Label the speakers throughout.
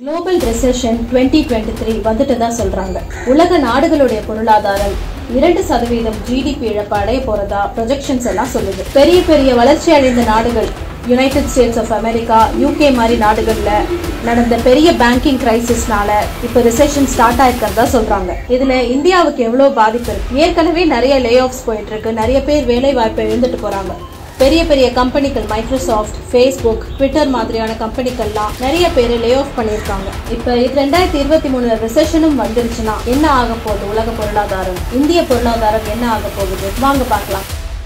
Speaker 1: global recession 2023 three வந்துட்டு தான் சொல்றாங்க உலக நாடுகளுடைய பொருளாதாரம் இரண்டு சதவீதம் ஜிடிபி இழப்பு அடைய போறதா ப்ரொஜெக்ஷன்ஸ் எல்லாம் சொல்லுது பெரிய பெரிய வளர்ச்சி அடைந்த நாடுகள் United States of America UK மாதிரி நாடுகள்ல நடந்த பெரிய பேங்கிங் கிரைசிஸ்னால இப்ப ரிசெஷன் ஸ்டார்ட் ஆயிருக்கிறதா சொல்றாங்க இதுல இந்தியாவுக்கு எவ்வளவு பாதிப்பு இருக்கு ஏற்கனவே நிறைய லே ஆஃப்ஸ் போயிட்டு இருக்கு நிறைய பேர் வேலை வாய்ப்பை இழந்துட்டு போறாங்க பெரிய பெரிய கம்பெனிகள் மைக்ரோசாஃப்ட் ஃபேஸ்புக் ட்விட்டர் மாதிரியான கம்பெனிகள்லாம் நிறைய பேர் லே ஆஃப் பண்ணியிருக்காங்க இப்போ இது ரெண்டாயிரத்தி இருபத்தி மூணுல ரிசெஷனும் வந்துருச்சுன்னா என்ன ஆக போகுது உலக பொருளாதாரம் இந்திய பொருளாதாரம் என்ன ஆக போகுது வாங்க பார்க்கலாம்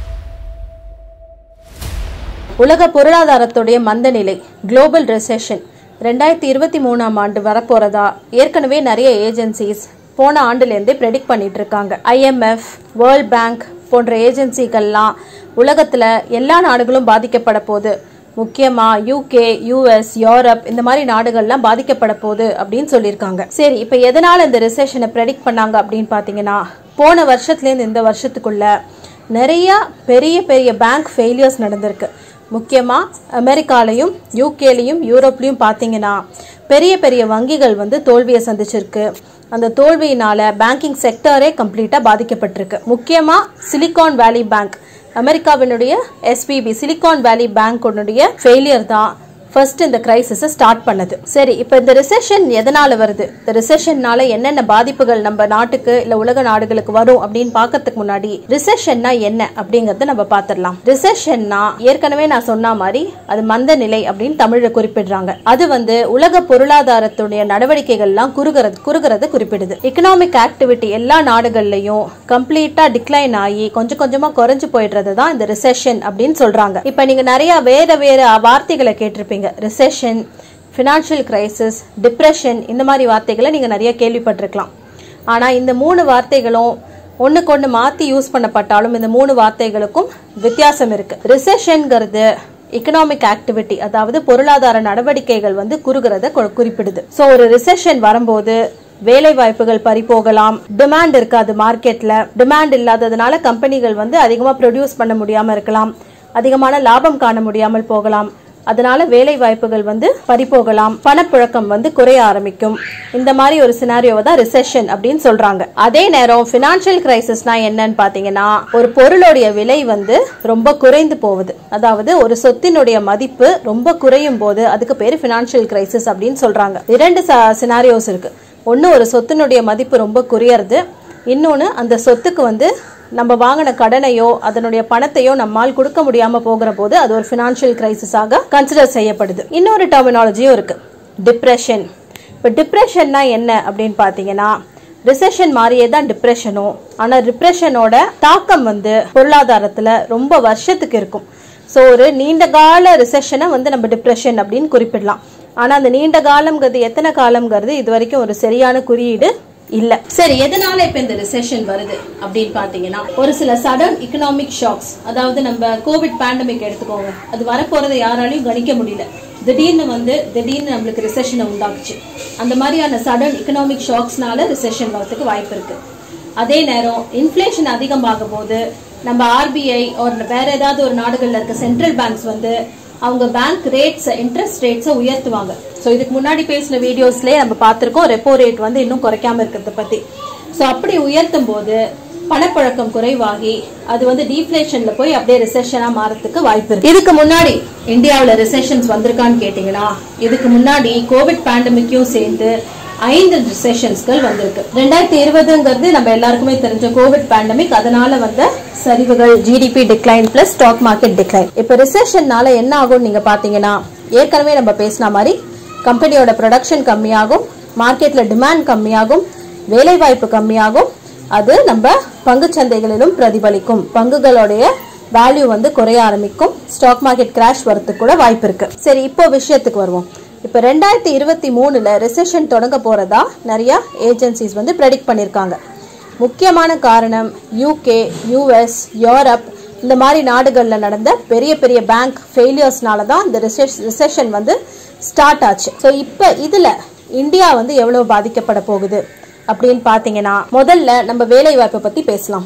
Speaker 1: உலக பொருளாதாரத்துடைய மந்தநிலை குளோபல் ரெசெஷன் ரெண்டாயிரத்தி இருபத்தி மூணாம் ஆண்டு வரப்போறதா ஏற்கனவே நிறைய ஏஜென்சிஸ் போன ஆண்டுலேருந்தே ப்ரெடிக்ட் பண்ணிட்டு இருக்காங்க ஐஎம்எஃப் வேர்ல்ட் பேங்க் போன்ற ஏஜென்சிகள்லாம் உலகத்துல எல்லா நாடுகளும் பாதிக்கப்பட போகுது முக்கியமா யூகே யூஎஸ் யூரோப் இந்த மாதிரி நாடுகள்லாம் பாதிக்கப்பட போகுது அப்படின்னு சொல்லியிருக்காங்க சரி இப்போ எதனால இந்த ரிசெஷனை ப்ரெடிக்ட் பண்ணாங்க அப்படின்னு பார்த்தீங்கன்னா போன வருஷத்துலேருந்து இந்த வருஷத்துக்குள்ள நிறைய பெரிய பெரிய பேங்க் ஃபெயிலியர்ஸ் நடந்திருக்கு முக்கியமாக அமெரிக்காலையும் யூகேலையும் யூரோப்லையும் பார்த்தீங்கன்னா பெரிய பெரிய வங்கிகள் வந்து தோல்வியை சந்திச்சிருக்கு அந்த தோல்வியினால பேங்கிங் செக்டரே கம்ப்ளீட்டாக பாதிக்கப்பட்டிருக்கு முக்கியமாக சிலிகான் வேலி பேங்க் அமெரிக்காவினுடைய SVB Silicon Valley Bank failure தான் ஃபர்ஸ்ட் இந்த கிரைசிஸை ஸ்டார்ட் பண்ணது சரி இப்போ இந்த ரிசெஷன் எதனால வருது இந்த ரிசெஷன்னால என்னென்ன பாதிப்புகள் நம்ம நாட்டுக்கு இல்ல உலக நாடுகளுக்கு வரும் அப்படின்னு பார்க்கறதுக்கு முன்னாடி ரிசெஷன்னா என்ன அப்படிங்கறத நம்ம பார்த்துடலாம் ரிசெஷன்னா ஏற்கனவே நான் சொன்ன மாதிரி அது மந்த நிலை அப்படின்னு தமிழ்ல குறிப்பிடுறாங்க அது வந்து உலக பொருளாதாரத்துடைய நடவடிக்கைகள்லாம் குறுகிறது குறுகிறத குறிப்பிடுது எக்கனாமிக் ஆக்டிவிட்டி எல்லா நாடுகள்லயும் கம்ப்ளீட்டா டிக்ளைன் ஆகி கொஞ்சம் கொஞ்சமா குறைஞ்சு போயிடுறது தான் இந்த ரிசெஷன் அப்படின்னு சொல்றாங்க இப்போ நீங்க நிறைய வேற வேற வார்த்தைகளை கேட்டிருப்பீங்க ரிசெஷன் ஃபினான்ஷியல் கிரைசிஸ் டிப்ரெஷன் இந்த மாதிரி வார்த்தைகளை நீங்கள் நிறைய கேள்விப்பட்டிருக்கலாம் ஆனால் இந்த மூணு வார்த்தைகளும் ஒன்றுக்கு ஒன்று மாற்றி யூஸ் பண்ணப்பட்டாலும் இந்த மூணு வார்த்தைகளுக்கும் வித்தியாசம் இருக்கு ரிசெஷன்ங்கிறது எக்கனாமிக் ஆக்டிவிட்டி அதாவது பொருளாதார நடவடிக்கைகள் வந்து குறுகிறத கு- குறிப்பிடுது ஸோ ஒரு ரிசெஷன் வரும்போது வேலை வாய்ப்புகள் பறிபோகலாம் டிமாண்ட் இருக்காது மார்க்கெட்ல டிமாண்ட் இல்லாததுனால கம்பெனிகள் வந்து அதிகமா ப்ரொடியூஸ் பண்ண முடியாம இருக்கலாம் அதிகமான லாபம் காண முடியாமல் போகலாம் அதனால வேலை வாய்ப்புகள் வந்து பறிபோகலாம் பணப்புழக்கம் வந்து குறைய ஆரம்பிக்கும் இந்த மாதிரி ஒரு சினாரியோவை தான் ரிசெஷன் அப்படின்னு சொல்றாங்க அதே நேரம் பினான்சியல் கிரைசிஸ்னா என்னன்னு பாத்தீங்கன்னா ஒரு பொருளுடைய விலை வந்து ரொம்ப குறைந்து போகுது அதாவது ஒரு சொத்தினுடைய மதிப்பு ரொம்ப குறையும் போது அதுக்கு பேரு பினான்சியல் கிரைசிஸ் அப்படின்னு சொல்றாங்க இரண்டு சினாரியோஸ் இருக்கு ஒன்னு ஒரு சொத்தினுடைய மதிப்பு ரொம்ப குறையறது இன்னொன்னு அந்த சொத்துக்கு வந்து நம்ம வாங்கின கடனையோ அதனுடைய பணத்தையோ நம்மால் கொடுக்க முடியாம போகிற போது அது ஒரு ஃபினான்ஷியல் கிரைசிஸாக கன்சிடர் செய்யப்படுது இன்னொரு டெர்மினாலஜியும் இருக்கு டிப்ரெஷன் இப்போ டிப்ரெஷன்னா என்ன அப்படின்னு பார்த்தீங்கன்னா ரிசெஷன் மாதிரியே தான் டிப்ரெஷனும் ஆனால் டிப்ரெஷனோட தாக்கம் வந்து பொருளாதாரத்தில் ரொம்ப வருஷத்துக்கு இருக்கும் ஸோ ஒரு நீண்ட கால ரிசெஷனை வந்து நம்ம டிப்ரெஷன் அப்படின்னு குறிப்பிடலாம் ஆனால் அந்த நீண்ட காலம்ங்கிறது எத்தனை காலம்ங்கிறது இது வரைக்கும் ஒரு சரியான குறியீடு இல்ல சரி எதனால இப்ப இந்த ரிசெஷன் வருது அப்படின்னு பாத்தீங்கன்னா ஒரு சில சடன் எக்கனாமிக் ஷாக்ஸ் அதாவது நம்ம கோவிட் பேண்டமிக் எடுத்துக்கோங்க அது வரப்போறதை யாராலையும் கணிக்க முடியல திடீர்னு வந்து திடீர்னு நம்மளுக்கு ரிசெஷனை உண்டாக்குச்சு அந்த மாதிரியான சடன் எக்கனாமிக் ஷாக்ஸ்னால ரிசெஷன் வரதுக்கு வாய்ப்பு இருக்கு அதே நேரம் இன்ஃப்ளேஷன் அதிகமாகும் போது நம்ம ஆர்பிஐ ஒரு வேற ஏதாவது ஒரு நாடுகள்ல இருக்க சென்ட்ரல் பேங்க்ஸ் வந்து அவங்க பேங்க் ரேட்ஸ் இன்ட்ரெஸ்ட் ரேட்ஸை உயர்த்துவாங்க ஸோ இதுக்கு முன்னாடி பேசின வீடியோஸ்லேயே நம்ம பார்த்துருக்கோம் ரெப்போ ரேட் வந்து இன்னும் குறைக்காம இருக்கிறத பத்தி ஸோ அப்படி உயர்த்தும் போது பணப்புழக்கம் குறைவாகி அது வந்து டீஃப்ளேஷன்ல போய் அப்படியே ரிசெஷனா மாறதுக்கு வாய்ப்பு இருக்கு இதுக்கு முன்னாடி இந்தியாவுல ரிசெஷன்ஸ் வந்திருக்கான்னு கேட்டீங்கன்னா இதுக்கு முன்னாடி கோவிட் பேண்டமிக்கும் சேர்ந்து ஐந்து ரிசெஷன்ஸ்கள் வந்திருக்கு ரெண்டாயிரத்தி இருபதுங்கிறது நம்ம எல்லாருக்குமே தெரிஞ்ச கோவிட் பேண்டமிக் அதனால வந்த சரிவுகள் GDP decline plus stock market decline இப்ப ரிசெஷன்னால என்ன ஆகும் நீங்க பாத்தீங்கன்னா ஏற்கனவே நம்ம பேசின மாதிரி கம்பெனியோட ப்ரொடக்ஷன் கம்மியாகும் மார்க்கெட்ல டிமாண்ட் கம்மியாகும் வேலைவாய்ப்பு கம்மியாகும் அது நம்ம பங்குச் சந்தைகளிலும் பிரதிபலிக்கும் பங்குகளுடைய வேல்யூ வந்து குறைய ஆரம்பிக்கும் ஸ்டாக் மார்க்கெட் கிராஷ் வரதுக்கு கூட வாய்ப்பு இருக்கு சரி இப்போ விஷயத்துக்கு வருவோம் இப்போ ரெண்டாயிரத்தி இருபத்தி மூணுல ரிசெஷன் தொடங்க போறதா நிறைய ஏஜென்சிஸ் வந்து ப்ரெடிக்ட் பண்ணியிருக்காங்க முக்கியமான காரணம் யூகே யூஎஸ் யூரோப் இந்த மாதிரி நாடுகளில் நடந்த பெரிய பெரிய பேங்க் ஃபெயிலியர்ஸ்னால தான் இந்த ரிசெஷன் வந்து ஸ்டார்ட் ஆச்சு ஸோ இப்போ இதில் இந்தியா வந்து எவ்வளோ பாதிக்கப்பட போகுது அப்படின்னு பார்த்தீங்கன்னா முதல்ல நம்ம வேலை வாய்ப்பை பற்றி பேசலாம்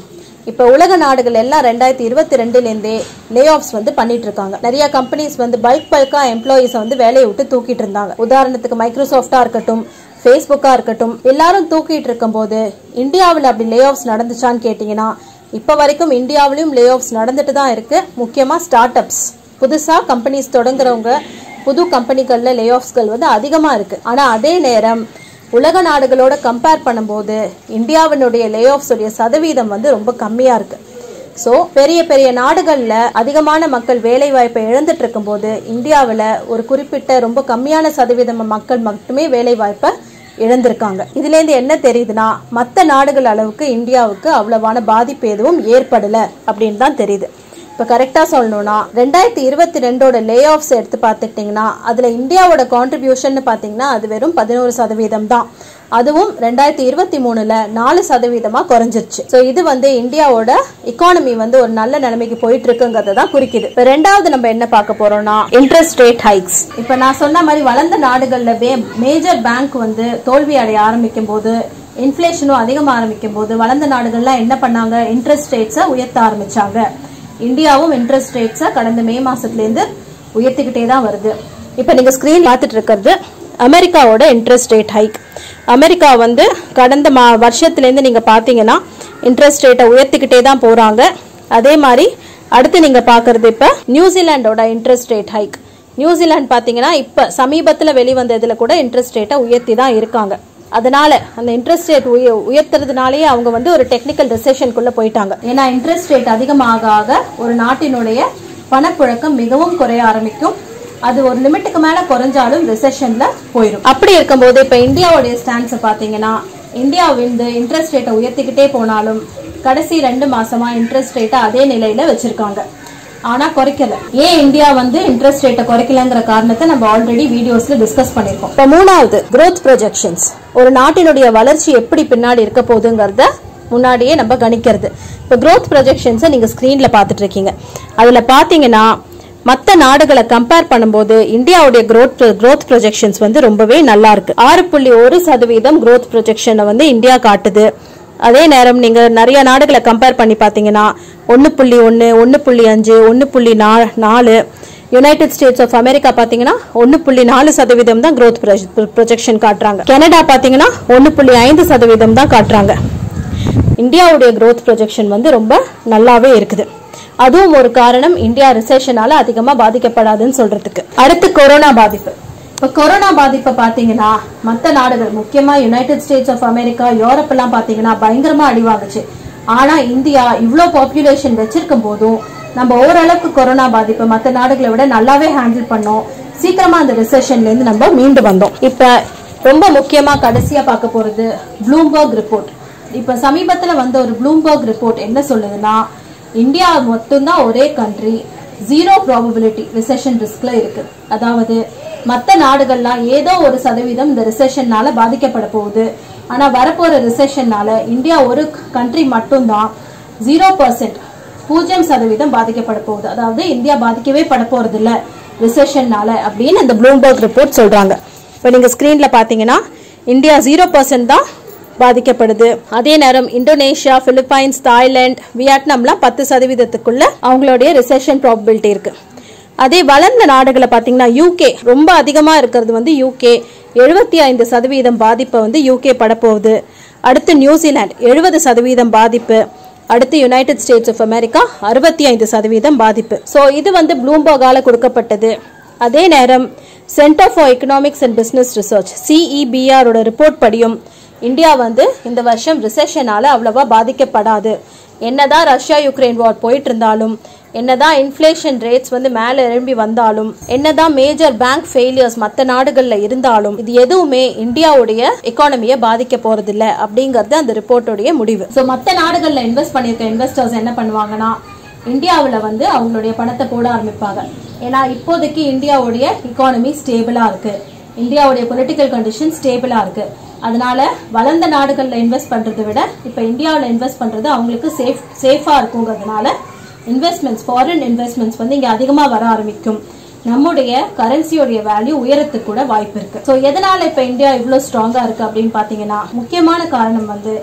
Speaker 1: இப்போ உலக நாடுகள் எல்லாம் ரெண்டாயிரத்தி இருபத்தி ரெண்டுலேருந்தே லே ஆஃப்ஸ் வந்து பண்ணிட்டு இருக்காங்க நிறைய கம்பெனிஸ் வந்து பல்க் பல்கா எம்ப்ளாயீஸை வந்து வேலையை விட்டு தூக்கிட்டு இருந்தாங்க உதாரணத்துக்கு மைக்ரோசாஃப்டா இருக்கட்டும் ஃபேஸ்புக்கா இருக்கட்டும் எல்லாரும் தூக்கிட்டு இருக்கும்போது இந்தியாவில் அப்படி லே ஆஃப்ஸ் நடந்துச்சான்னு கேட்டிங்கன்னா இப்போ வரைக்கும் இந்தியாவிலும் லே ஆஃப்ஸ் நடந்துட்டு தான் இருக்கு முக்கியமாக ஸ்டார்ட் அப்ஸ் புதுசாக கம்பெனிஸ் தொடங்குறவங்க புது கம்பெனிகளில் லே ஆஃப்ஸ்கள் வந்து அதிகமாக இருக்கு ஆனால் அதே நேரம் உலக நாடுகளோட கம்பேர் பண்ணும்போது இந்தியாவினுடைய லே ஆஃப்ஸ் உடைய சதவீதம் வந்து ரொம்ப கம்மியாக இருக்கு ஸோ பெரிய பெரிய நாடுகளில் அதிகமான மக்கள் வேலை வாய்ப்பை இழந்துட்டு இருக்கும்போது இந்தியாவில் ஒரு குறிப்பிட்ட ரொம்ப கம்மியான சதவீதம் மக்கள் மட்டுமே வேலை வாய்ப்பை இழந்திருக்காங்க இதுலேருந்து என்ன தெரியுதுன்னா மற்ற நாடுகள் அளவுக்கு இந்தியாவுக்கு அவ்வளவான பாதிப்பு எதுவும் ஏற்படலை அப்படின்னு தான் தெரியுது இப்போ கரெக்டாக சொல்லணும்னா ரெண்டாயிரத்தி இருபத்தி ரெண்டோட லே ஆஃப்ஸ் எடுத்து பார்த்துட்டிங்கன்னா அதில் இந்தியாவோட கான்ட்ரிபியூஷன் பார்த்தீங்கன்னா அது வெறும் பதினோரு சதவீதம் தான் அதுவும் ரெண்டாயிரத்தி இருபத்தி மூணுல நாலு சதவீதமா குறைஞ்சிருச்சு ஸோ இது வந்து இந்தியாவோட எக்கானமி வந்து ஒரு நல்ல நிலைமைக்கு போயிட்டு இருக்குங்கிறத தான் குறிக்குது இப்போ ரெண்டாவது நம்ம என்ன பார்க்க போறோம்னா இன்ட்ரெஸ்ட் ரேட் ஹைக்ஸ் இப்போ நான் சொன்ன மாதிரி வளர்ந்த நாடுகள்ல மேஜர் பேங்க் வந்து தோல்வி அடைய ஆரம்பிக்கும் போது இன்ஃப்ளேஷனும் அதிகமாக ஆரம்பிக்கும் போது வளர்ந்த நாடுகள்லாம் என்ன பண்ணாங்க இன்ட்ரெஸ்ட் ரேட்ஸை உயர்த்த ஆரம்பிச்சாங்க இந்தியாவும் இன்ட்ரெஸ்ட் ரேட்ஸை கடந்த மே மாசத்துலேருந்து உயர்த்திக்கிட்டே தான் வருது இப்போ நீங்கள் ஸ்க்ரீன் பார்த்துட்டு இருக்கிறது அமெரிக்காவோட இன்ட்ரெஸ்ட் ரேட் ஹைக் அமெரிக்கா வந்து கடந்த மா வருஷத்துலேருந்து நீங்கள் பார்த்தீங்கன்னா இன்ட்ரெஸ்ட் ரேட்டை உயர்த்திக்கிட்டே தான் போகிறாங்க அதே மாதிரி அடுத்து நீங்கள் பார்க்குறது இப்போ நியூசிலாண்டோட இன்ட்ரெஸ்ட் ரேட் ஹைக் நியூசிலாந்து பார்த்தீங்கன்னா இப்போ சமீபத்தில் வெளிவந்த இதில் கூட இன்ட்ரெஸ்ட் ரேட்டை உயர்த்தி தான் இருக்காங்க அதனால அந்த இன்ட்ரெஸ்ட் ரேட் உய உயர்த்துறதுனாலேயே அவங்க வந்து ஒரு டெக்னிக்கல் ரிசெஷனுக்குள்ள போயிட்டாங்க ஏன்னா இன்ட்ரெஸ்ட் ரேட் அதிகமாக ஆக ஒரு நாட்டினுடைய பணப்புழக்கம் மிகவும் குறைய ஆரம்பிக்கும் அது ஒரு லிமிட்டுக்கு மேல குறைஞ்சாலும் ரிசெஷன்ல போயிடும் அப்படி இருக்கும்போது இப்ப இந்தியாவுடைய ஸ்டாண்ட்ஸை பாத்தீங்கன்னா இந்தியா வந்து இன்ட்ரெஸ்ட் ரேட்டை உயர்த்திக்கிட்டே போனாலும் கடைசி ரெண்டு மாசமா இன்ட்ரெஸ்ட் ரேட்டை அதே நிலையில வச்சிருக்காங்க ஆனா குறைக்கல ஏன் இந்தியா வந்து இன்ட்ரெஸ்ட் ரேட்டை குறைக்கலங்கிற காரணத்தை நம்ம ஆல்ரெடி வீடியோஸ்ல டிஸ்கஸ் பண்ணிருக்கோம் இப்ப மூணாவது growth ப்ரொஜெக்ஷன்ஸ் ஒரு நாட்டினுடைய வளர்ச்சி எப்படி பின்னாடி இருக்க போகுதுங்கிறத முன்னாடியே நம்ம கணிக்கிறது இப்போ growth ப்ரொஜெக்ஷன்ஸை நீங்க ஸ்க்ரீன்ல பார்த்துட்டு இருக்கீங்க அதுல பாத்தீங்கன்னா மற்ற நாடுகளை கம்பேர் பண்ணும்போது இந்தியாவுடைய growth growth ப்ரொஜெக்ஷன்ஸ் வந்து ரொம்பவே நல்லா இருக்கு ஆறு புள்ளி ஒரு சதவீதம் growth ப்ரொஜெக்ஷனை வந்து இந்தியா காட்டுது அதே நேரம் நீங்க நிறைய நாடுகளை கம்பேர் பண்ணி பார்த்தீங்கன்னா ஒன்று புள்ளி ஒன்று ஒன்று புள்ளி அஞ்சு ஒன்று புள்ளி நா நாலு யுனைடெட் ஸ்டேட்ஸ் ஆஃப் அமெரிக்கா பார்த்தீங்கன்னா ஒன்று புள்ளி நாலு சதவீதம் தான் growth ப்ரொஜெக்ஷன் காட்டுறாங்க கனடா பார்த்தீங்கன்னா ஒன்று புள்ளி ஐந்து சதவீதம் தான் காட்டுறாங்க இந்தியாவுடைய growth ப்ரொஜெக்ஷன் வந்து ரொம்ப நல்லாவே இருக்குது அதுவும் ஒரு காரணம் இந்தியா ரிசெஷனால அதிகமா பாதிக்கப்படாதுன்னு சொல்றதுக்கு அடுத்து கொரோனா பாதிப்பு இப்ப கொரோனா பாதிப்பை பாத்தீங்கன்னா மத்த நாடுகள் முக்கியமா United States of America Europe எல்லாம் பாத்தீங்கன்னா பயங்கரமா அடிவாங்குச்சு ஆனா இந்தியா இவ்ளோ பாப்புலேஷன் வச்சிருக்கும் போதும் நம்ம ஓரளவுக்கு கொரோனா பாதிப்பை மத்த நாடுகளை விட நல்லாவே ஹேண்டில் பண்ணோம் சீக்கிரமா அந்த ரிசெஷன்ல இருந்து நம்ம மீண்டு வந்தோம் இப்ப ரொம்ப முக்கியமா கடைசியா பார்க்க போறது ப்ளூம்பர்க் ரிப்போர்ட் இப்ப சமீபத்துல வந்த ஒரு ப்ளூம்பர்க் ரிப்போர்ட் என்ன சொல்லுதுன்னா இந்தியா மட்டும்தான் ஒரே கண்ட்ரி ஜீரோ ப்ராபபிலிட்டி ரிசெஷன் ரிஸ்க்ல இருக்கு அதாவது மற்ற நாடுகள்லாம் ஏதோ ஒரு சதவீதம் இந்த ரிசெஷன்னால பாதிக்கப்பட போகுது ஆனா வரப்போற ரிசெஷன்னால இந்தியா ஒரு கண்ட்ரி மட்டும்தான் ஜீரோ பர்சன்ட் பூஜ்ஜியம் சதவீதம் பாதிக்கப்பட போகுது அதாவது இந்தியா பாதிக்கவே பட போறது இல்ல ரிசெஷன்னால அப்படின்னு இந்த ப்ளூம்பர்க் ரிப்போர்ட் சொல்றாங்க இப்போ நீங்க ஸ்கிரீன்ல பாத்தீங்கன்னா இந்தியா ஜீரோ பர்சன்ட் தான் பாதிக்கப்படுது அதே நேரம் இந்தோனேஷியா பிலிப்பைன்ஸ் தாய்லாந்து வியட்நாம்லாம் பத்து சதவீதத்துக்குள்ள அவங்களுடைய ரிசெஷன் ப்ராபபிலிட்டி இருக்கு அதே வளர்ந்த நாடுகளை பார்த்தீங்கன்னா யூகே ரொம்ப அதிகமாக இருக்கிறது வந்து யூகே எழுபத்தி ஐந்து சதவீதம் பாதிப்பை வந்து யூகே படப்போகுது அடுத்து நியூசிலாந்து எழுபது சதவீதம் பாதிப்பு அடுத்து யுனைடெட் ஸ்டேட்ஸ் ஆஃப் அமெரிக்கா அறுபத்தி ஐந்து சதவீதம் பாதிப்பு ஸோ இது வந்து ப்ளூம்பர்கால கொடுக்கப்பட்டது அதே நேரம் Centre for Economics and Business Research சிஇபிஆரோட ரிப்போர்ட் படியும் இந்தியா வந்து இந்த வருஷம் ரிசெஷனால அவ்வளவா பாதிக்கப்படாது என்னதான் ரஷ்யா யுக்ரைன் வார் போயிட்டு இருந்தாலும் என்னதான் இன்ஃப்ளேஷன் ரேட்ஸ் வந்து மேலே எழும்பி வந்தாலும் என்னதான் மேஜர் பேங்க் ஃபெயிலியர்ஸ் மற்ற நாடுகளில் இருந்தாலும் இது எதுவுமே இந்தியாவுடைய எக்கானமியை பாதிக்க போறதில்ல அப்படிங்கிறது அந்த ரிப்போர்ட்டோடைய முடிவு ஸோ மற்ற நாடுகளில் இன்வெஸ்ட் பண்ணியிருக்க இன்வெஸ்டர்ஸ் என்ன பண்ணுவாங்கன்னா இந்தியாவில் வந்து அவங்களுடைய பணத்தை போட ஆரம்பிப்பாங்க ஏன்னா இப்போதைக்கு இந்தியாவுடைய எக்கானமி ஸ்டேபிளாக இருக்கு இந்தியாவுடைய பொலிட்டிக்கல் கண்டிஷன் ஸ்டேபிளாக இருக்கு அதனால வளர்ந்த நாடுகளில் இன்வெஸ்ட் பண்றதை விட இப்போ இந்தியாவில் இன்வெஸ்ட் பண்றது அவங்களுக்கு சேஃப் சேஃபாக இருக்குங்கிறதுனால இன்வெஸ்ட்மெண்ட்ஸ் ஃபாரின் இன்வெஸ்ட்மெண்ட்ஸ் வந்து இங்கே அதிகமாக வர ஆரம்பிக்கும் நம்முடைய கரன்சியோடைய வேல்யூ உயரத்துக்கு கூட வாய்ப்பு இருக்கு ஸோ எதனால இப்போ இந்தியா இவ்வளோ ஸ்ட்ராங்காக இருக்கு அப்படின்னு பார்த்தீங்கன்னா முக்கியமான காரணம் வந்து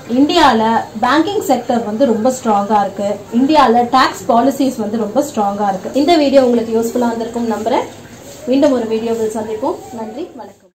Speaker 1: இந்தியாவில் பேங்கிங் செக்டர் வந்து ரொம்ப ஸ்ட்ராங்காக இருக்கு இந்தியாவில் டாக்ஸ் பாலிசிஸ் வந்து ரொம்ப ஸ்ட்ராங்காக இருக்கு இந்த வீடியோ உங்களுக்கு யூஸ்ஃபுல்லாக இருந்திருக்கும் நம்புறேன் மீண்டும் ஒரு வீடியோவில் சந்திப்போம் நன்றி வணக்கம்